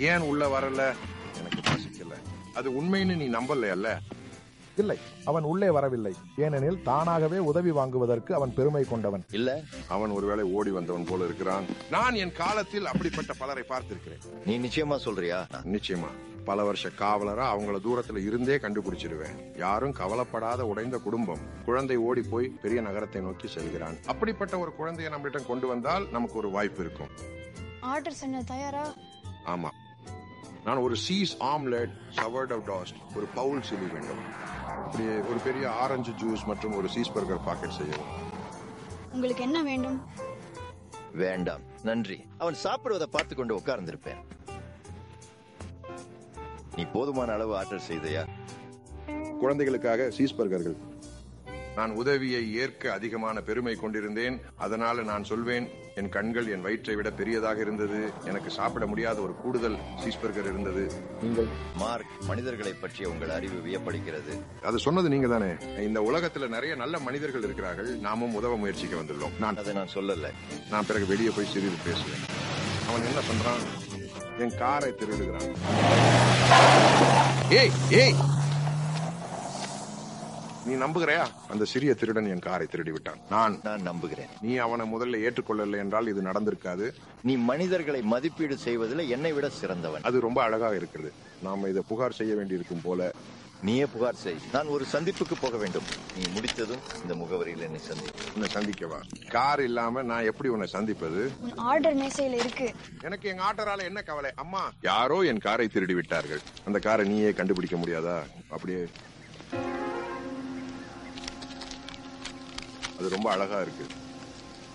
ஏன் உள்ள வரல எனக்கு பசிக்கல அது உண்மைன்னு நீ நம்பலையல்ல இல்லை அவன் உள்ளே வரவில்லை ஏனெனில் தானாகவே உதவி வாங்குவதற்கு அவன் பெருமை கொண்டவன் இல்ல அவன் ஒருவேளை ஓடி வந்தவன் போல இருக்கிறான் நான் என் காலத்தில் அப்படிப்பட்ட பலரை பார்த்திருக்கிறேன் நீ நிச்சயமா சொல்றியா நிச்சயமா பல வருஷ காவலரா அவங்கள தூரத்துல இருந்தே கண்டுபிடிச்சிடுவேன் யாரும் கவலைப்படாத உடைந்த குடும்பம் குழந்தை ஓடி போய் பெரிய நகரத்தை நோக்கி செல்கிறான் அப்படிப்பட்ட ஒரு குழந்தையை நம்மிடம் கொண்டு வந்தால் நமக்கு ஒரு வாய்ப்பு இருக்கும் ஆர்டர் சொன்ன தயாரா ஆமா நான் ஒரு cheese omelette sort of toast ஒரு பவுல் சில்லி வேண்டும் அப்படியே ஒரு பெரிய ஆரஞ்சு ஜூஸ் மற்றும் ஒரு சீஸ் பர்கர் பாக்கெட் செய்யவும் உங்களுக்கு என்ன வேண்டும் வேண்டாம் நன்றி அவன் சாப்பிடுவதை பார்த்து கொண்டு உட்கார்ந்திருப்பேன் நீ போதுமான அளவு ஆர்டர் செய்தையா குழந்தைகளுக்காக சீஸ் பர்கர்கள் நான் உதவியை ஏற்க அதிகமான பெருமை கொண்டிருந்தேன் அதனால நான் சொல்வேன் என் கண்கள் என் வயிற்றை விட பெரியதாக இருந்தது எனக்கு சாப்பிட முடியாத ஒரு கூடுதல் சீஸ் பர்கர் இருந்தது நீங்கள் மார்க் மனிதர்களை பற்றிய உங்கள் அறிவு வியப்படுகிறது அது சொன்னது நீங்க தானே இந்த உலகத்துல நிறைய நல்ல மனிதர்கள் இருக்கிறார்கள் நாமும் உதவ முயற்சிக்க வந்துள்ளோம் நான் அதை நான் சொல்லல நான் பிறகு வெளியே போய் சிறிது பேசுவேன் அவன் என்ன பண்றான் என் காரை திருடுகிறான் ஏய் ஏய் நீ நம்புகிறாயா அந்த சிறிய திருடன் என் காரை திருடி விட்டான் நான் நான் நம்புகிறேன் நீ அவனை முதல்ல ஏற்றுக்கொள்ளல என்றால் இது நடந்திருக்காது நீ மனிதர்களை மதிப்பீடு செய்வதில் என்னை விட சிறந்தவன் அது ரொம்ப அழகாக இருக்கிறது நாம இதை புகார் செய்ய வேண்டியிருக்கும் போல நீயே புகார் செய் நான் ஒரு சந்திப்புக்கு போக வேண்டும் நீ முடித்ததும் இந்த முகவரியில் என்னை சந்தி உன்னை சந்திக்கவா கார் இல்லாம நான் எப்படி உன்னை சந்திப்பது உன் ஆர்டர் மேசையில இருக்கு எனக்கு எங்க ஆட்டரால என்ன கவலை அம்மா யாரோ என் காரை திருடி விட்டார்கள் அந்த காரை நீயே கண்டுபிடிக்க முடியாதா அப்படியே அது ரொம்ப அழகா இருக்கு